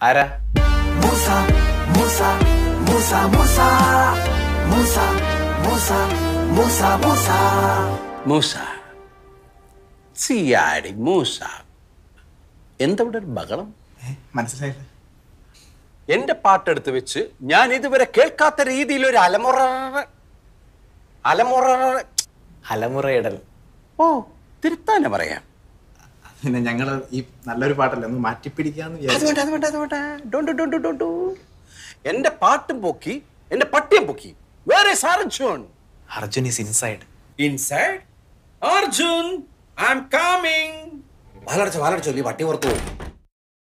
ആരാ Musa, Musa, Musa, Musa, Musa, Musa, Musa, Musa. Musa സിയാടി Musa എന്താ ഇവിടെ ഒരു ബഹളം മനസ്സിലായില്ല എന്റെ പാട്ടെടുത്ത് വെച്ച് ഞാൻ ഇതുവരെ കേൾക്കാത്ത രീതിയിൽ ഒരു അലമുറ അലമുറ അലമുറയിടൽ ഓ തിരുത്താനെ പറയാം പിന്നെ ഞങ്ങള് ഈ നല്ലൊരു പാട്ടല്ലേ ഒന്ന് മാറ്റിപ്പിടിക്കാന്ന് അത് വിചാരിച്ചു വേണ്ട അത് വേണ്ട അത് വേണ്ട ഡോണ്ട് ഡോണ്ട് ഡോണ്ട് എന്റെ പാട്ടും പൊക്കി എന്റെ പട്ടിയും പൊക്കി വേറെ സാർജോൺ Arjun is inside inside Arjun I am coming വാലടച്ച വാലടച്ച ഈ പട്ടി പുറത്തു പോകും